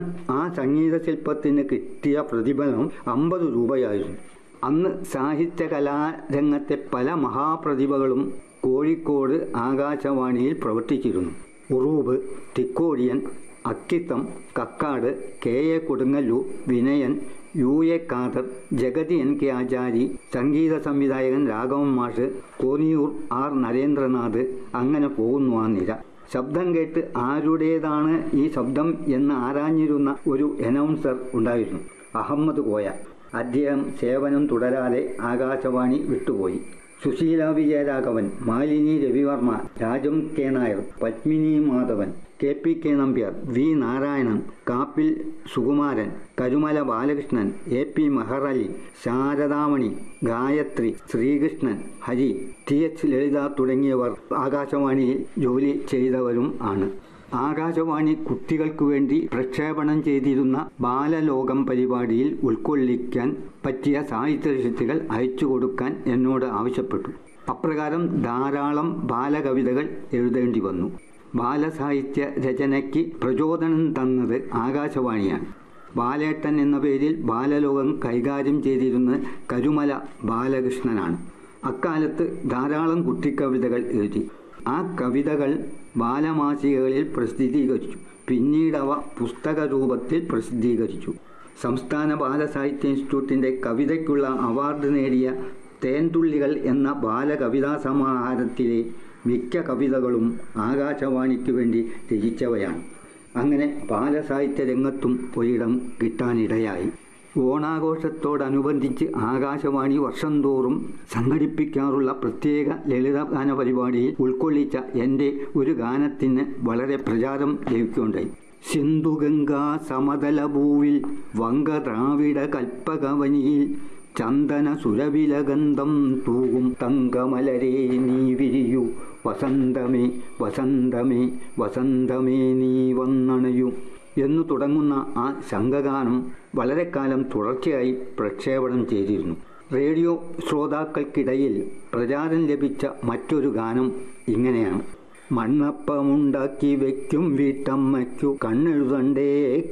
ആ സംഗീത ശില്പത്തിന് കിട്ടിയ പ്രതിഫലം അമ്പത് രൂപയായിരുന്നു അന്ന് സാഹിത്യ കലാരംഗത്തെ പല മഹാപ്രതിഭകളും കോഴിക്കോട് ആകാശവാണിയിൽ പ്രവർത്തിച്ചിരുന്നു Uroob Thikkodiyan Akkitham Kakkad K A Kodungallur Vinayan U A Khader Jagathy N K Achari സംഗീത സംവിധായകൻ രാഘവൻ മാഷ് കോന്നിയൂർ ആർ നരേന്ദ്രനാഥ് അങ്ങനെ പോകുന്നു ആ നിര ശബ്ദം കേട്ട് ആരുടേതാണ് ഈ ശബ്ദം എന്ന് ആരാഞ്ഞിരുന്ന ഒരു അനൗൺസർ ഉണ്ടായിരുന്നു അഹമ്മദ് കോയ അദ്ദേഹം സേവനം തുടരാതെ ആകാശവാണി വിട്ടുപോയി Susheela Vijayaraghavan Malini Ravivarma Rajam K Nair Padmini Madhavan K P K Nambiar V Narayanan Kappil Sukumaran Karumala Balakrishnan A P Meharali Saradamani Gayathri Srikrishnan Hari T H Lalitha തുടങ്ങിയവർ ആകാശവാണിയിൽ ജോലി ചെയ്തവരും ആണ് ആകാശവാണി കുട്ടികൾക്കു വേണ്ടി പ്രക്ഷേപണം ചെയ്തിരുന്ന ബാലലോകം പരിപാടിയിൽ ഉൾക്കൊള്ളിക്കാൻ പറ്റിയ സാഹിത്യരചികൾ അയച്ചു കൊടുക്കാൻ എന്നോട് ആവശ്യപ്പെട്ടു അപ്രകാരം ധാരാളം ബാലകവിതകൾ എഴുതേണ്ടി വന്നു ബാലസാഹിത്യ രചനയ്ക്ക് പ്രചോദനം തന്നത് ആകാശവാണിയാണ് ബാലേട്ടൻ എന്ന പേരിൽ ബാലലോകം കൈകാര്യം ചെയ്തിരുന്നത് കരുമല ബാലകൃഷ്ണനാണ് അക്കാലത്ത് ധാരാളം കുട്ടിക്കവിതകൾ എഴുതി ആ കവിതകൾ ബാലമാസികകളിൽ പ്രസിദ്ധീകരിച്ചു പിന്നീട് അവ പുസ്തക രൂപത്തിൽ പ്രസിദ്ധീകരിച്ചു സംസ്ഥാന ബാലസാഹിത്യ ഇൻസ്റ്റിറ്റ്യൂട്ടിൻ്റെ കവിതയ്ക്കുള്ള അവാർഡ് നേടിയ തേൻതുള്ളികൾ എന്ന ബാലകവിതാ സമാഹാരത്തിലെ മിക്ക കവിതകളും ആകാശവാണിക്ക് വേണ്ടി രചിച്ചവയാണ് അങ്ങനെ ബാലസാഹിത്യ രംഗത്തും ഒരിടം കിട്ടാനിടയായി ഓണാഘോഷത്തോടനുബന്ധിച്ച് ആകാശവാണി വർഷം തോറും സംഘടിപ്പിക്കാറുള്ള പ്രത്യേക ലളിതഗാന പരിപാടിയിൽ ഉൾക്കൊള്ളിച്ച എൻ്റെ ഒരു ഗാനത്തിന് വളരെ പ്രചാരം ലഭിക്കുകയുണ്ടായി സിന്ധുഗംഗാ സമതലഭൂവിൽ വങ്ക ദ്രാവിഡ കൽപ്പകവനിയിൽ ചന്ദന സുരവിലഗന്ധം തൂകും തങ്കമലരേ നീ വിരിയൂ വസന്തമേ വസന്തമേ വസന്തമേ നീ വന്നണയൂ എന്നു തുടങ്ങുന്ന ആ സംഘഗാനം വളരെ കാലം തുടർച്ചയായി പ്രക്ഷേപണം ചെയ്തിരുന്നു റേഡിയോ ശ്രോതാക്കൾക്കിടയിൽ പ്രചാരം ലഭിച്ച മറ്റൊരു ഗാനം ഇങ്ങനെയാണ് മണ്ണപ്പമുണ്ടാക്കി വെക്കും വീട്ടമ്മയ്ക്കു കണ്ണെഴുതണ്ടേ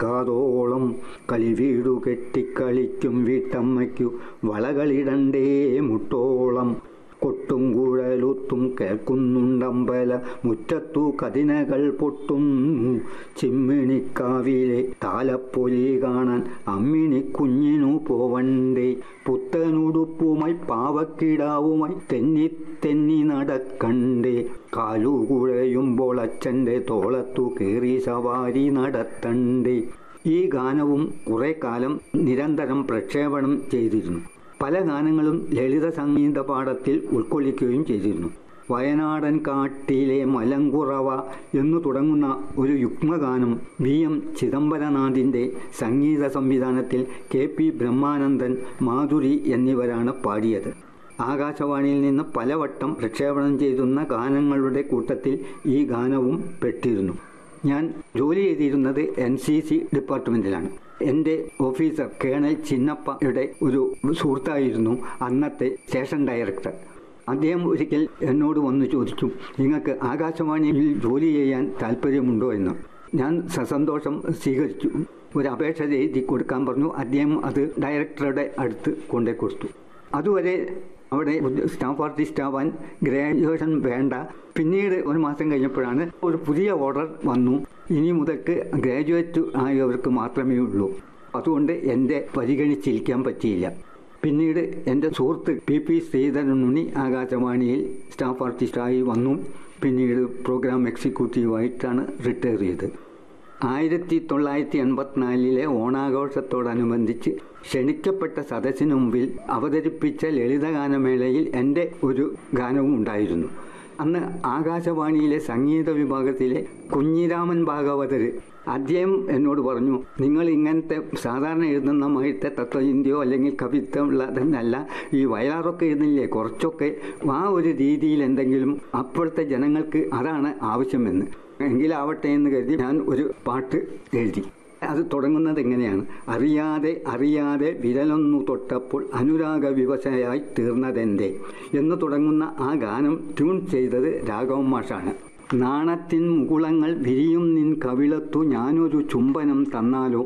കാതോളം കളിവീടു കെട്ടിക്കളിക്കും വീട്ടമ്മയ്ക്കു വളകളിടണ്ടേ മുട്ടോളം കൊട്ടും കുഴലുത്തും കേൾക്കുന്നുണ്ടമ്പല മുറ്റത്തു കതിനകൾ പൊട്ടുന്നു ചിമ്മിണിക്കാവിലെ താലപ്പൊലി കാണാൻ അമ്മിണി കുഞ്ഞിനു പോവണ്ടേ പുത്തനുടുപ്പുമായി പാവക്കിടാവുമായി തെന്നി തെന്നി നടക്കണ്ടേ കാലു കുഴയുമ്പോൾ അച്ഛൻ്റെ തോളത്തു കയറി സവാരി നടത്തണ്ടേ ഈ ഗാനവും കുറെ കാലം നിരന്തരം പ്രക്ഷേപണം ചെയ്തിരുന്നു പല ഗാനങ്ങളും ലളിത സംഗീത പാഠത്തിൽ ഉൾക്കൊള്ളിക്കുകയും ചെയ്തിരുന്നു വയനാടൻ കാട്ടിലെ മലങ്കുറവ എന്നു തുടങ്ങുന്ന ഒരു യുഗ്മഗാനം വി എം ചിദംബരനാഥിൻ്റെ സംഗീത സംവിധാനത്തിൽ കെ പി ബ്രഹ്മാനന്ദൻ മാധുരി എന്നിവരാണ് പാടിയത് ആകാശവാണിയിൽ നിന്ന് പലവട്ടം പ്രക്ഷേപണം ചെയ്തിരുന്ന ഗാനങ്ങളുടെ കൂട്ടത്തിൽ ഈ ഗാനവും പെട്ടിരുന്നു ഞാൻ ജോലി ചെയ്തിരുന്നത് എൻ സി സി ഡിപ്പാർട്ട്മെൻറ്റിലാണ് എൻ്റെ ഓഫീസർ കേണൽ ചിന്നപ്പയുടെ ഒരു സുഹൃത്തായിരുന്നു അന്നത്തെ സ്റ്റേഷൻ ഡയറക്ടർ അദ്ദേഹം ഒരിക്കൽ എന്നോട് വന്ന് ചോദിച്ചു നിങ്ങൾക്ക് ആകാശവാണിയിൽ ജോലി ചെയ്യാൻ താല്പര്യമുണ്ടോ എന്ന് ഞാൻ സസന്തോഷം സ്വീകരിച്ചു ഒരു അപേക്ഷ എഴുതി കൊടുക്കാൻ പറഞ്ഞു അദ്ദേഹം അത് ഡയറക്ടറുടെ അടുത്ത് കൊണ്ടേ കൊടുത്തു അതുവരെ അവിടെ സ്റ്റാഫ് ആർട്ടിസ്റ്റ് ആവാൻ ഗ്രാജുവേഷൻ വേണ്ട പിന്നീട് ഒരു മാസം കഴിഞ്ഞപ്പോഴാണ് ഒരു പുതിയ ഓർഡർ വന്നു ഇനി മുതൽക്ക് ഗ്രാജുവേറ്റ് ആയവർക്ക് മാത്രമേ ഉള്ളൂ അതുകൊണ്ട് എൻ്റെ പരിഗണിച്ചിരിക്കാൻ പറ്റിയില്ല പിന്നീട് എൻ്റെ സുഹൃത്ത് പി പി ശ്രീധരനുണ്ണി ആകാശവാണിയിൽ സ്റ്റാഫ് ആർട്ടിസ്റ്റായി വന്നു പിന്നീട് പ്രോഗ്രാം എക്സിക്യൂട്ടീവായിട്ടാണ് റിട്ടയർ ചെയ്തത് ആയിരത്തി തൊള്ളായിരത്തി എൺപത്തിനാലിലെ ഓണാഘോഷത്തോടനുബന്ധിച്ച് ക്ഷണിക്കപ്പെട്ട സദസ്സിനു മുമ്പിൽ അവതരിപ്പിച്ച ലളിതഗാനമേളയിൽ എൻ്റെ ഒരു ഗാനവും ഉണ്ടായിരുന്നു അന്ന് ആകാശവാണിയിലെ സംഗീത വിഭാഗത്തിലെ കുഞ്ഞിരാമൻ ഭാഗവതർ അദ്ദേഹം എന്നോട് പറഞ്ഞു നിങ്ങൾ ഇങ്ങനത്തെ സാധാരണ എഴുതുന്ന മായിട്ട് തത്വചിന്തയോ അല്ലെങ്കിൽ കവിത്വം ഉള്ളതെന്നല്ല ഈ വയലാറൊക്കെ എഴുതുന്നില്ലേ കുറച്ചൊക്കെ ആ ഒരു രീതിയിൽ എന്തെങ്കിലും അപ്പോഴത്തെ ജനങ്ങൾക്ക് അതാണ് ആവശ്യമെന്ന് എങ്കിലാവട്ടെ എന്ന് കരുതി ഞാൻ ഒരു പാട്ട് എഴുതി അത് തുടങ്ങുന്നത് എങ്ങനെയാണ് അറിയാതെ അറിയാതെ വിരലൊന്നു തൊട്ടപ്പോൾ അനുരാഗ വിവശയായി തീർന്നതെന്തേ എന്ന് തുടങ്ങുന്ന ആ ഗാനം ട്യൂൺ ചെയ്തത് രാഘവൻ മാഷാണ് നാണത്തിൻ മുകുളങ്ങൾ വിരിയും നിൻ കവിളത്തു ഞാനൊരു ചുംബനം തന്നാലോ